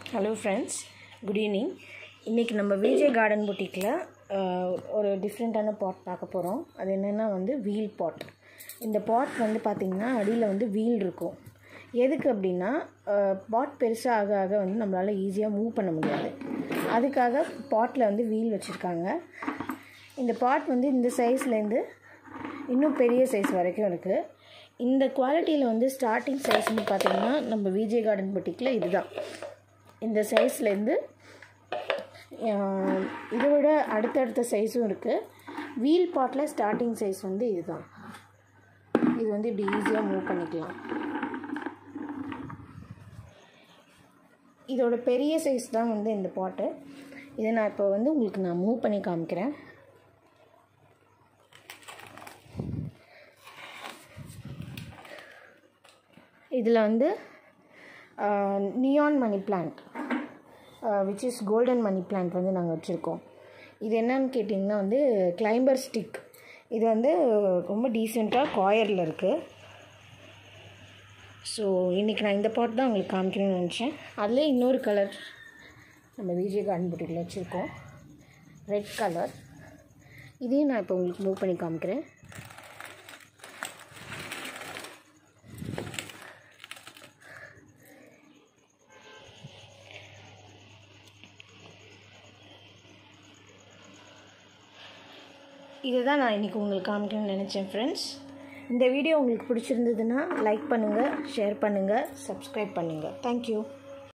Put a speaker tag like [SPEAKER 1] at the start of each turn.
[SPEAKER 1] hello friends good evening இன்றைக்கி நம்ம Vijay garden புட்டிக்கில் ஒரு டிஃப்ரெண்ட்டான பாட் பார்க்க போகிறோம் அது என்னென்னா வந்து வீல் பாட் இந்த பாட் வந்து பார்த்திங்கன்னா அடியில் வந்து வீல் இருக்கும் எதுக்கு அப்படின்னா பாட் பெருசாக ஆக ஆக வந்து நம்மளால் ஈஸியாக மூவ் பண்ண முடியாது அதுக்காக பாட்டில் வந்து வீல் வச்சுருக்காங்க இந்த பாட் வந்து இந்த சைஸ்லேருந்து இன்னும் பெரிய சைஸ் வரைக்கும் இருக்குது இந்த குவாலிட்டியில் வந்து ஸ்டார்டிங் சைஸ் வந்து பார்த்திங்கன்னா நம்ம விஜய் கார்டன் புட்டிக்கில் இதுதான் இந்த சைஸ்லேருந்து இதை விட அடுத்தடுத்த சைஸும் இருக்குது வீல் பாட்டில் ஸ்டார்டிங் சைஸ் வந்து இதுதான் இது வந்து இப்படி ஈஸியாக மூவ் பண்ணிக்கலாம் இதோட பெரிய சைஸ் தான் வந்து இந்த பாட்டு இதை நான் இப்போ வந்து உங்களுக்கு நான் மூவ் பண்ணி காமிக்கிறேன் இதில் வந்து neon money plant which is golden money plant வந்து நாங்கள் வச்சுருக்கோம் இது என்னன்னு கேட்டிங்கன்னா வந்து கிளைம்பர் ஸ்டிக் இது வந்து ரொம்ப டீசெண்டாக காயரில் இருக்குது ஸோ இன்றைக்கி நான் இந்த பாட் தான் உங்களுக்கு காமிக்கணும்னு நினச்சேன் அதில் இன்னொரு கலர் நம்ம விஜய் கார்டன் புட்டியில் வச்சுருக்கோம் ரெட் கலர் இதையும் நான் இப்போ உங்களுக்கு மூவ் பண்ணி காமிக்கிறேன் இதை தான் நான் இன்றைக்கி உங்களுக்கு காமிக்கணும்னு நினச்சேன் ஃப்ரெண்ட்ஸ் இந்த வீடியோ உங்களுக்கு பிடிச்சிருந்ததுன்னா லைக் பண்ணுங்கள் ஷேர் பண்ணுங்கள் சப்ஸ்கிரைப் பண்ணுங்கள் தேங்க்யூ